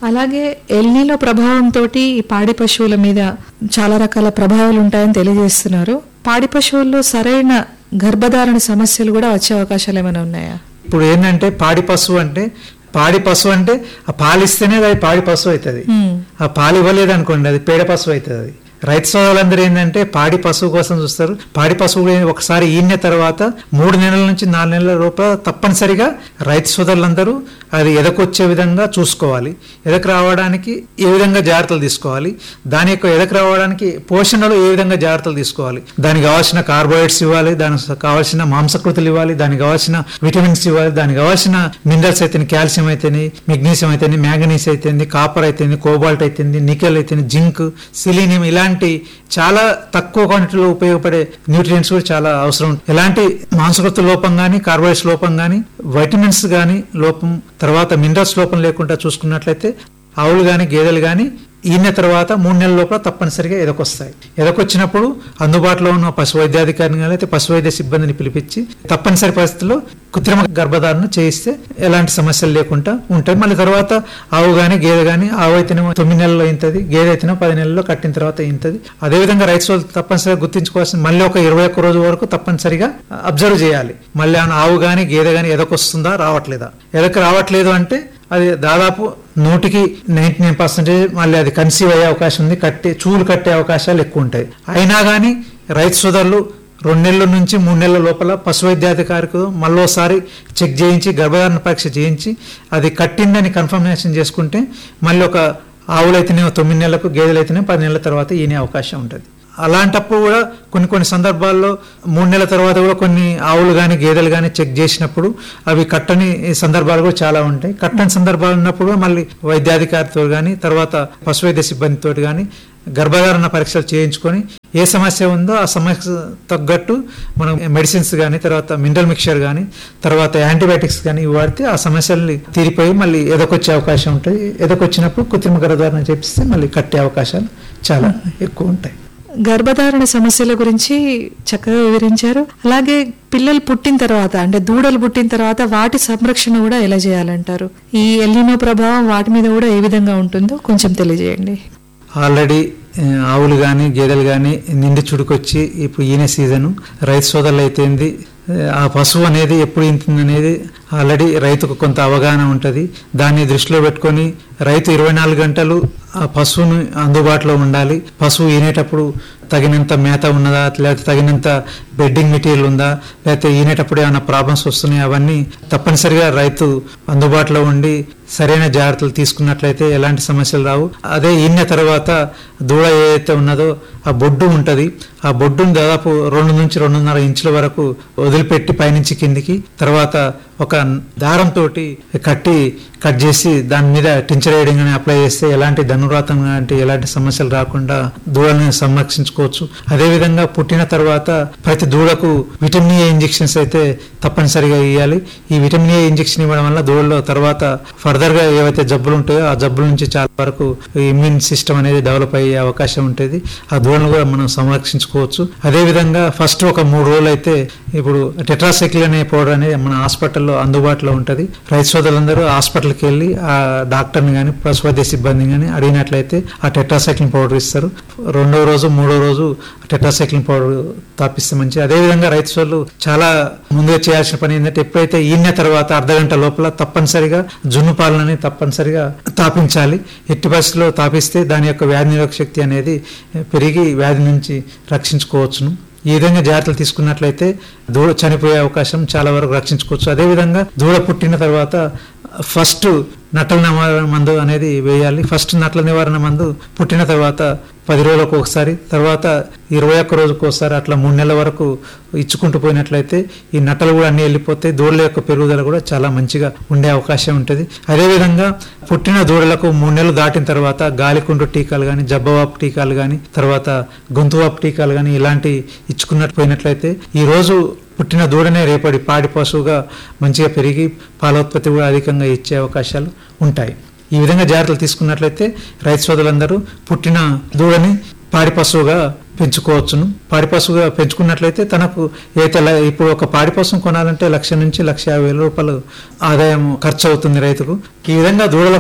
అలాగే ఎల్నీలో ప్రభావంతో ఈ పాడి పశువుల మీద చాలా రకాల ప్రభావాలు ఉంటాయని తెలియజేస్తున్నారు పాడి పశువుల్లో సరైన గర్భధారణ సమస్యలు కూడా వచ్చే అవకాశాలు ఏమైనా ఉన్నాయా ఇప్పుడు ఏంటంటే పాడి పశువు అంటే పాడి పశువు అంటే ఆ పాలిస్తేనే అది పాడి పశువు అవుతుంది మ్మ్. ఆ పాలు ఇవ్వలేదు అనుకోండి అది పేడ పశువు అవుతుంది అది రైతు సోదరులందరూ ఏంటంటే పాడి పశువు కోసం చూస్తారు పాడి పశువు కూడా ఒకసారి ఈనిన తర్వాత మూడు నెలల నుంచి నాలుగు నెలల లోపల తప్పనిసరిగా రైతు సోదరులందరూ అది ఎదకొచ్చే విధంగా చూసుకోవాలి ఎదకు రావడానికి ఏ విధంగా జాగ్రత్తలు తీసుకోవాలి దాని యొక్క ఎదకు రావడానికి పోషణలో ఏ విధంగా జాగ్రత్తలు తీసుకోవాలి దానికి కావాల్సిన కార్బోహైడ్రేట్స్ ఇవ్వాలి దానికి కావాల్సిన మాంసకృతులు ఇవ్వాలి దానికి కావాల్సిన విటమిన్స్ ఇవ్వాలి దానికి కావాల్సిన మినరల్స్ అయితే కాల్షియం అయితేనే మెగ్నీషియం అయితేనే మ్యాంగనీస్ అయితేంది కాపర్ అయితేంది కోబాల్ట్ అయితేంది నికెల్ అయితేంది జింక్ సిలీనియం ఇలాంటి చాలా తక్కువ క్వాంటిటీలో ఉపయోగపడే న్యూట్రియంట్స్ కూడా చాలా అవసరం ఎలాంటి మాంసకృత లోపం కానీ కార్బోహైడ్రేట్స్ లోపం కానీ వైటమిన్స్ కానీ లోపం తర్వాత మినరల్స్ లోపం లేకుండా చూసుకున్నట్లయితే ఆవులు కానీ గేదెలు కానీ ఈయన తర్వాత మూడు నెలల లోపల తప్పనిసరిగా ఎదకొస్తాయి ఎదకొచ్చినప్పుడు అందుబాటులో ఉన్న పశు వైద్యాధికారిని కానీ అయితే పశు వైద్య సిబ్బందిని పిలిపించి తప్పనిసరి పరిస్థితుల్లో కృత్రిమ గర్భధారణ చేయిస్తే ఎలాంటి సమస్యలు లేకుండా ఉంటాయి మళ్ళీ తర్వాత ఆవు కానీ గేదె కానీ ఆవు అయితేనేమో తొమ్మిది నెలల్లో ఇంతది గేదె అయితేనే పది నెలల్లో కట్టిన తర్వాత ఇంతది అదేవిధంగా రైతు సోదరులు తప్పనిసరిగా గుర్తించుకోవాల్సిన మళ్ళీ ఒక ఇరవై ఒక్క రోజు వరకు తప్పనిసరిగా అబ్జర్వ్ చేయాలి మళ్ళీ ఆ ఆవు కానీ గేదె కానీ ఎదకొస్తుందా రావట్లేదా ఎదకు రావట్లేదు అంటే అది దాదాపు నూటికి నైన్టీ నైన్ పర్సెంటేజ్ మళ్ళీ అది కన్సీవ్ అయ్యే అవకాశం ఉంది కట్టే చూలు కట్టే అవకాశాలు ఎక్కువ ఉంటాయి అయినా కానీ రైతు సోదరులు రెండు నెలల నుంచి మూడు నెలల లోపల పశు వైద్యాధికారికి మళ్ళోసారి చెక్ చేయించి గర్భధారణ పరీక్ష చేయించి అది కట్టిందని కన్ఫర్మేషన్ చేసుకుంటే మళ్ళీ ఒక ఆవులైతేనే తొమ్మిది నెలలకు గేదెలైతేనే పది నెలల తర్వాత ఈనే అవకాశం ఉంటుంది అలాంటప్పుడు కూడా కొన్ని కొన్ని సందర్భాల్లో మూడు నెలల తర్వాత కూడా కొన్ని ఆవులు కానీ గేదెలు కానీ చెక్ చేసినప్పుడు అవి కట్టని సందర్భాలు కూడా చాలా ఉంటాయి కట్టని సందర్భాలు ఉన్నప్పుడు మళ్ళీ వైద్యాధికారితో కానీ తర్వాత పశు వైద్య సిబ్బందితో కానీ గర్భధారణ పరీక్షలు చేయించుకొని ఏ సమస్య ఉందో ఆ సమస్య తగ్గట్టు మనం మెడిసిన్స్ కానీ తర్వాత మినరల్ మిక్చర్ కానీ తర్వాత యాంటీబయాటిక్స్ కానీ ఇవి వాడితే ఆ సమస్యల్ని తీరిపోయి మళ్ళీ ఎదకొచ్చే అవకాశం ఉంటుంది ఎదకొచ్చినప్పుడు కృత్రిమ గర్భధారణ చేపిస్తే మళ్ళీ కట్టే అవకాశాలు చాలా ఎక్కువ ఉంటాయి గర్భధారణ సమస్యల గురించి చక్కగా వివరించారు అలాగే పిల్లలు పుట్టిన తర్వాత అంటే దూడలు పుట్టిన తర్వాత వాటి సంరక్షణ కూడా ఎలా చేయాలంటారు ఈ ఎల్లినో ప్రభావం వాటి మీద కూడా ఏ విధంగా ఉంటుందో కొంచెం తెలియజేయండి ఆల్రెడీ ఆ, ఆవులు కానీ గేదెలు కానీ నిండి చుడుకొచ్చి ఇప్పుడు ఈయన సీజను రైతు సోదరులు అయితేంది ఆ పశువు అనేది ఎప్పుడు ఇంతుంది అనేది ఆల్రెడీ రైతుకు కొంత అవగాహన ఉంటుంది దాన్ని దృష్టిలో పెట్టుకొని రైతు ఇరవై నాలుగు గంటలు ఆ పశువును అందుబాటులో ఉండాలి పశువు ఈనేటప్పుడు తగినంత మేత ఉన్నదా లేకపోతే తగినంత బెడ్డింగ్ మెటీరియల్ ఉందా లేకపోతే ఈనేటప్పుడు ఏమైనా ప్రాబ్లమ్స్ వస్తున్నాయి అవన్నీ తప్పనిసరిగా రైతు అందుబాటులో ఉండి సరైన జాగ్రత్తలు తీసుకున్నట్లయితే ఎలాంటి సమస్యలు రావు అదే ఈన తర్వాత దూడ ఏదైతే ఉన్నదో ఆ బొడ్డు ఉంటుంది ఆ బొడ్డును దాదాపు రెండు నుంచి రెండున్నర ఇంచుల వరకు వదిలిపెట్టి పైనుంచి కిందికి తర్వాత ఒక దారంతో కట్టి కట్ చేసి దాని మీద టించర్ వేయడం కానీ అప్లై చేస్తే ఎలాంటి ధనురాతం లాంటి ఎలాంటి సమస్యలు రాకుండా దూడల్ని సంరక్షించుకోవచ్చు అదేవిధంగా పుట్టిన తర్వాత ప్రతి దూడకు విటమిన్ ఏ ఇంజెక్షన్స్ అయితే తప్పనిసరిగా ఇవ్వాలి ఈ విటమిన్ ఏ ఇంజెక్షన్ ఇవ్వడం వల్ల దూడలో తర్వాత ఫర్దర్ గా ఏవైతే జబ్బులు ఉంటాయో ఆ జబ్బుల నుంచి చాలా వరకు ఇమ్యూన్ సిస్టమ్ అనేది డెవలప్ అయ్యే అవకాశం ఉంటుంది ఆ దూడను కూడా మనం సంరక్షించుకోవచ్చు అదేవిధంగా ఫస్ట్ ఒక మూడు రోజులు అయితే ఇప్పుడు టెట్రాసైక్లిన్ అనే పౌడర్ అనేది మన హాస్పిటల్లో అందుబాటులో ఉంటుంది రైతు సోదరులందరూ హాస్పిటల్కి వెళ్ళి ఆ డాక్టర్ని కానీ పశు వైద్య సిబ్బంది కానీ అడిగినట్లయితే ఆ టెట్రాసైక్లిన్ పౌడర్ ఇస్తారు రెండో రోజు మూడో రోజు టెట్రాసైక్లిన్ పౌడర్ తాపిస్తే మంచి అదేవిధంగా రైతు సోదరులు చాలా ముందుగా చేయాల్సిన పని ఏంటంటే ఎప్పుడైతే ఈయన తర్వాత అర్ధ గంట లోపల తప్పనిసరిగా జున్ను పాలనని తప్పనిసరిగా తాపించాలి ఎట్టి పరిస్థితుల్లో తాపిస్తే దాని యొక్క వ్యాధి నిరోధక శక్తి అనేది పెరిగి వ్యాధి నుంచి రక్షించుకోవచ్చును ఈ విధంగా జాగ్రత్తలు తీసుకున్నట్లయితే దూడ చనిపోయే అవకాశం చాలా వరకు రక్షించుకోవచ్చు అదేవిధంగా దూడ పుట్టిన తర్వాత ఫస్ట్ నట్టల నివారణ మందు అనేది వేయాలి ఫస్ట్ నట్ల నివారణ మందు పుట్టిన తర్వాత పది రోజులకు ఒకసారి తర్వాత ఇరవై ఒక్క రోజుకు ఒకసారి అట్లా మూడు నెలల వరకు ఇచ్చుకుంటూ పోయినట్లయితే ఈ నట్టలు కూడా అన్ని వెళ్ళిపోతే దూడల యొక్క పెరుగుదల కూడా చాలా మంచిగా ఉండే అవకాశం ఉంటుంది అదేవిధంగా పుట్టిన దూడలకు మూడు నెలలు దాటిన తర్వాత గాలికుంటు టీకాలు కానీ జబ్బవాపు టీకాలు కానీ తర్వాత గొంతువాపు టీకాలు కానీ ఇలాంటి ఇచ్చుకున్నట్టు పోయినట్లయితే ఈ రోజు పుట్టిన దూడనే రేపటి పాడి పశువుగా మంచిగా పెరిగి పాలోత్పత్తి కూడా అధికంగా ఇచ్చే అవకాశాలు ఉంటాయి ఈ విధంగా జాగ్రత్తలు తీసుకున్నట్లయితే రైతు సోదరులందరూ పుట్టిన దూడని పాడి పశువుగా పెంచుకోవచ్చును పాడి పశువుగా పెంచుకున్నట్లయితే తనకు ఏదైతే ల- ఇప్పుడు ఒక పాడి పశువు కొనాలంటే లక్ష నుంచి లక్ష యాభై వేల రూపాయలు ఆదాయం ఖర్చు అవుతుంది రైతుకు ఈ విధంగా దూడలకు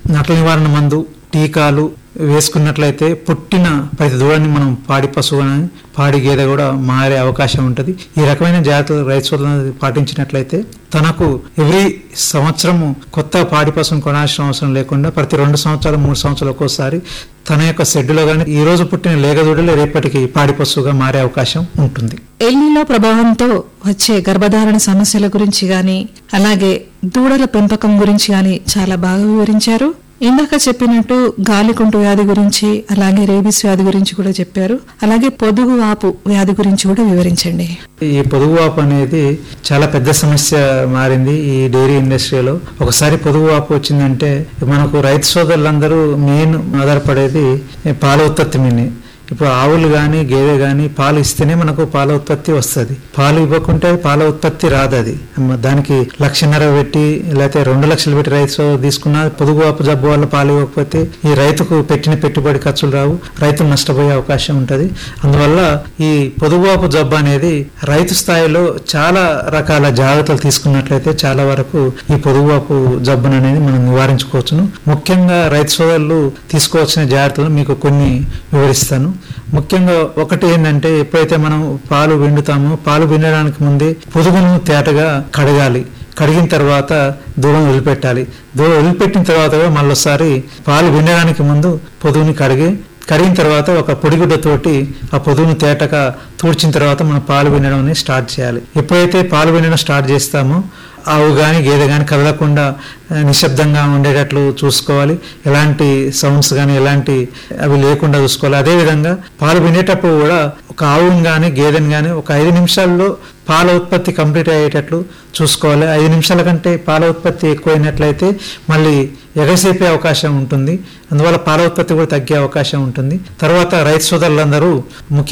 నటల నివారణ మందు టీకాలు వేసుకున్నట్లయితే పుట్టిన ప్రతి దూడని మనం పాడి పశువు అని పాడి గేదె కూడా మారే అవకాశం ఉంటుంది ఈ రకమైన జాగ్రత్తలు రైతు సోదరులు పాటించినట్లయితే తనకు ఎవ్రీ సంవత్సరము కొత్త పాడి పశువును కొనాల్సిన అవసరం లేకుండా ప్రతి రెండు సంవత్సరాలు మూడు సంవత్సరాలు ఒక్కోసారి తన యొక్క షెడ్డులో కానీ ఈ రోజు పుట్టిన లేగదూడలే రేపటికి పాడి పశువుగా మారే అవకాశం ఉంటుంది ఎల్నిలో ప్రభావంతో వచ్చే గర్భధారణ సమస్యల గురించి గాని అలాగే దూడల పెంపకం గురించి గాని చాలా బాగా వివరించారు ఇందాక చెప్పినట్టు గాలికుంటు వ్యాధి గురించి అలాగే రేబిస్ వ్యాధి గురించి కూడా చెప్పారు అలాగే పొదుగు వాపు వ్యాధి గురించి కూడా వివరించండి ఈ పొదుగువాపు అనేది చాలా పెద్ద సమస్య మారింది ఈ డైరీ ఇండస్ట్రీలో ఒకసారి పొదుగువాపు వచ్చిందంటే మనకు రైతు సోదరులందరూ మెయిన్ ఆధారపడేది పాల ఉత్పత్తి మీదనే ఇప్పుడు ఆవులు కానీ గేదె కానీ పాలు ఇస్తేనే మనకు పాల ఉత్పత్తి వస్తుంది పాలు ఇవ్వకుంటే పాల ఉత్పత్తి రాదు అది మ- దానికి లక్షన్నర పెట్టి లేకపోతే రెండు లక్షలు పెట్టి రైతు సోదరు తీసుకున్న పొదుగువాపు జబ్బు వల్ల పాలు ఇవ్వకపోతే ఈ రైతుకు పెట్టిన పెట్టుబడి ఖర్చులు రావు రైతు నష్టపోయే అవకాశం ఉంటుంది అందువల్ల ఈ పొదుగువాపు జబ్బు అనేది రైతు స్థాయిలో చాలా రకాల జాగ్రత్తలు తీసుకున్నట్లయితే చాలా వరకు ఈ పొదుగువాపు జబ్బును అనేది మనం నివారించుకోవచ్చును ముఖ్యంగా రైతు సోదరులు తీసుకోవాల్సిన జాగ్రత్తలు మీకు కొన్ని వివరిస్తాను ముఖ్యంగా ఒకటి ఏంటంటే ఎప్పుడైతే మనం పాలు పిండుతామో పాలు పిండడానికి ముందే పొదుగును తేటగా కడగాలి కడిగిన తర్వాత దూడను వదిలిపెట్టాలి దూడ వదిలిపెట్టిన తర్వాత కూడా మళ్ళొకసారి పాలు పిండడానికి ముందు పొదుగుని కడిగి కడిగిన తర్వాత ఒక పొడిగుడ్డతోటి ఆ పొదుగును తేటగా తూడ్చిన తర్వాత మనం పాలు పిండడం అనేది స్టార్ట్ చేయాలి ఎప్పుడైతే పాలు పిండడం స్టార్ట్ చేస్తామో ఆవు కానీ గేదె కానీ కదలకుండా ఆ, నిశ్శబ్దంగా ఉండేటట్లు చూసుకోవాలి ఎలాంటి సౌండ్స్ కానీ ఎలాంటి అవి లేకుండా చూసుకోవాలి అదేవిధంగా పాలు పిండేటప్పుడు కూడా ఒక ఆవుని కానీ గేదెని కానీ ఒక ఐదు నిమిషాల్లో పాల ఉత్పత్తి కంప్లీట్ అయ్యేటట్లు చూసుకోవాలి ఐదు నిమిషాల కంటే పాల ఉత్పత్తి ఎక్కువైనట్లయితే మళ్ళీ ఎగసేపే అవకాశం ఉంటుంది అందువల్ల పాల ఉత్పత్తి కూడా తగ్గే అవకాశం ఉంటుంది తర్వాత రైతు సోదరులందరూ ముఖ్య